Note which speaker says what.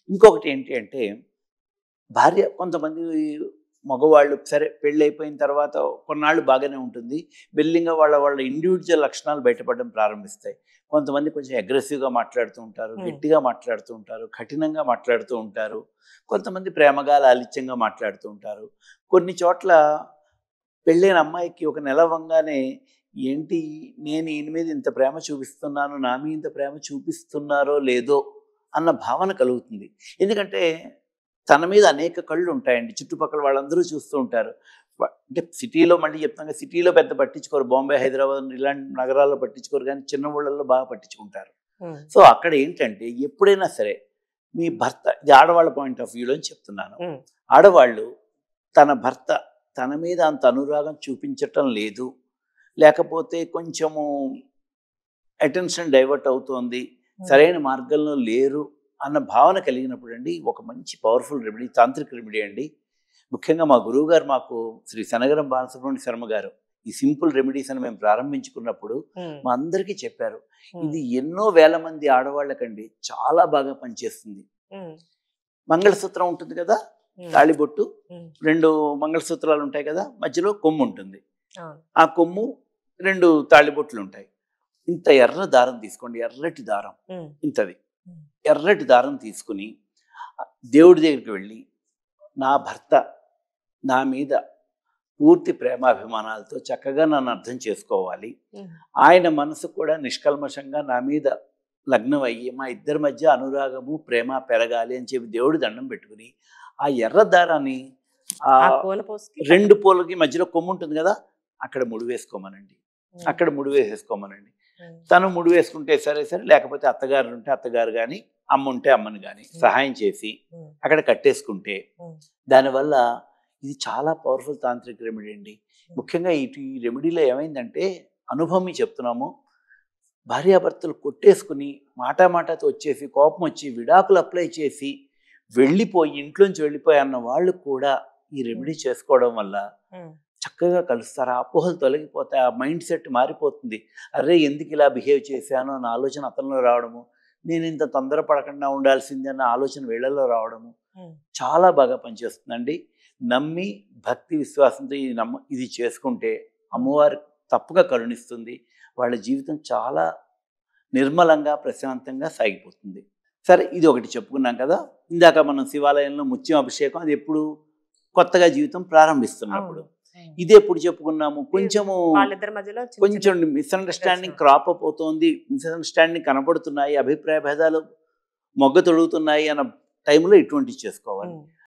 Speaker 1: ఇంకొకటి ఏంటి అంటే భార్య కొంతమంది మగవాళ్ళు సరే పెళ్ళి అయిపోయిన తర్వాత కొన్నాళ్ళు బాగానే ఉంటుంది బిల్లింగ్గా వాళ్ళ వాళ్ళ ఇండివిజువల్ లక్షణాలు బయటపడడం ప్రారంభిస్తాయి కొంతమంది కొంచెం అగ్రెసివ్గా మాట్లాడుతూ ఉంటారు
Speaker 2: Hmm.
Speaker 1: గట్టిగా మాట్లాడుతూ ఉంటారు కఠినంగా మాట్లాడుతూ ఉంటారు కొంతమంది ప్రేమగా లాలిత్యంగా మాట్లాడుతూ ఉంటారు కొన్ని చోట్ల పెళ్ళైన అమ్మాయికి ఒక నెల వంగానే ఏంటి నేను ఈయన మీద ఇంత ప్రేమ చూపిస్తున్నాను నా మీద ఇంత ప్రేమ చూపిస్తున్నారో లేదో అన్న భావన కలుగుతుంది ఎందుకంటే తన మీద అనేక కళ్ళు ఉంటాయండి చుట్టుపక్కల వాళ్ళందరూ చూస్తూ ఉంటారు వా- అంటే సిటీలో మళ్ళీ చెప్తాను సిటీలో పెద్ద పట్టించుకోరు బాంబే హైదరాబాద్ ఇలాంటి నగరాల్లో పట్టించుకోరు కానీ చిన్న ఊళ్ళల్లో బాగా పట్టించుకుంటారు
Speaker 2: ఉమ్,
Speaker 1: సో అక్కడ ఏంటంటే ఎప్పుడైనా సరే మీ భర్త ఇది ఆడవాళ్ళ పాయింట్ ఆఫ్ వ్యూలో చెప్తున్నాను
Speaker 2: ఉమ్,
Speaker 1: ఆడవాళ్ళు తన భర్త తన మీద అంత అనురాగం చూపించటం లేదు లేకపోతే కొంచెము అటెన్షన్ డైవర్ట్ అవుతోంది
Speaker 2: ఉమ్,
Speaker 1: సరైన మార్గంలో లేరు అన్న భావన కలిగినప్పుడు అండి ఒక మంచి పవర్ఫుల్ రెమెడీ తాంత్రిక రెమెడీ అండి ముఖ్యంగా మా గురువు గారు మాకు శ్రీ సనగరం బాలసుబ్రహ్మణ్య శర్మ గారు ఈ సింపుల్ రెమెడీస్ అని మేము ప్రారంభించుకున్నప్పుడు
Speaker 2: ఉమ్,
Speaker 1: మా అందరికీ చెప్పారు
Speaker 2: ఉమ్,
Speaker 1: ఇది ఎన్నో వేల మంది ఆడవాళ్ళకండి చాలా బాగా పనిచేస్తుంది
Speaker 2: ఉమ్,
Speaker 1: మంగళసూత్రం ఉంటుంది కదా
Speaker 2: ఉమ్,
Speaker 1: తాళిబొట్టు
Speaker 2: ఉమ్,
Speaker 1: రెండు మంగళసూత్రాలు ఉంటాయి కదా మధ్యలో కొమ్ము ఉంటుంది
Speaker 2: అవును.
Speaker 1: ఆ కొమ్ము రెండు తాళిబొట్లు ఉంటాయి ఇంత ఎర్ర దారం తీసుకోండి ఎర్రటి దారం
Speaker 2: ఉమ్,
Speaker 1: ఇంతది
Speaker 2: Hmm.
Speaker 1: ఎర్రటి దారం తీసుకుని దేవుడి దగ్గరికి వెళ్ళి నా భర్త నా మీద పూర్తి ప్రేమాభిమానాలతో చక్కగా నన్ను అర్థం చేసుకోవాలి
Speaker 2: ఉమ్,
Speaker 1: ఆయన మనసు కూడా నిష్కల్మషంగా నా మీద లగ్నం అయ్యి మా ఇద్దరి మధ్య అనురాగము ప్రేమ పెరగాలి అని చెప్పి దేవుడి దండం పెట్టుకుని ఆ ఎర్ర దారాన్ని ఆ
Speaker 2: ఆ కోల పోసుకి
Speaker 1: రెండు పూలకి మధ్యలో కొమ్ము ఉంటుంది కదా అక్కడ ముడి వేసుకోమనండి
Speaker 2: ఉమ్,
Speaker 1: అక్కడ ముడి వేసేసుకోమనండి
Speaker 2: ఉమ్,
Speaker 1: తను ముడి వేసుకుంటే సరే సరే లేకపోతే అత్తగారు ఉంటే అత్తగారు కానీ అమ్మ ఉంటే అమ్మని కానీ సహాయం చేసి
Speaker 2: ఉమ్,
Speaker 1: అక్కడ కట్టేసుకుంటే
Speaker 2: ఉమ్,
Speaker 1: దానివల్ల ఇది చాలా పవర్ఫుల్ తాంత్రిక రెమెడీ అండి ముఖ్యంగా ఇటు ఈ రెమెడీలో ఏమైందంటే అనుభవం చెప్తున్నాము భార్యాభర్తలు కొట్టేసుకుని మాటా మాటతో వచ్చేసి కోపం వచ్చి విడాకులు అప్లై చేసి వెళ్ళిపోయి ఇంట్లోంచి వెళ్ళిపోయి అన్న వాళ్ళు కూడా ఈ రెమెడీ చేసుకోవడం వల్ల
Speaker 2: ఉమ్,
Speaker 1: చక్కగా కలుస్తారు ఆ అపోహలు తొలగిపోతాయి ఆ మైండ్ సెట్ మారిపోతుంది అరే ఎందుకు ఇలా బిహేవ్ చేశాను అన్న ఆలోచన అతనిలో రావడము నేను ఇంత తొందరపడకుండా ఉండాల్సింది అన్న ఆలోచన వీళ్ళలో రావడము
Speaker 2: ఉమ్,
Speaker 1: చాలా బాగా పనిచేస్తుందండి నమ్మి భక్తి విశ్వాసంతో ఇది నమ్మ ఇది చేసుకుంటే అమ్మవారు తప్పుగా కరుణిస్తుంది వాళ్ళ జీవితం చాలా నిర్మలంగా ప్రశాంతంగా సాగిపోతుంది సరే ఇది ఒకటి చెప్పుకున్నాం కదా ఇందాక మనం శివాలయంలో ముత్యం అభిషేకం అది ఎప్పుడు కొత్తగా జీవితం ప్రారంభిస్తున్నప్పుడు
Speaker 2: అవును. ఉమ్.
Speaker 1: ఇది ఎప్పుడు చెప్పుకున్నాము కొంచెము
Speaker 2: వాళ్ళిద్దరి మధ్యలో చిన్న
Speaker 1: కొంచెం
Speaker 2: చిన్న-
Speaker 1: మిస్అండర్స్టాండింగ్
Speaker 2: ప్రశ్న.
Speaker 1: క్రాప్ అప్ అవుతోంది మిస్అండర్స్టాండింగ్ కనపడుతున్నాయి అభిప్రాయ భేదాలు మొగ్గ తొడుగుతున్నాయి అన్న టైంలో ఇటువంటివి చేసుకోవాలి
Speaker 2: ఉమ్,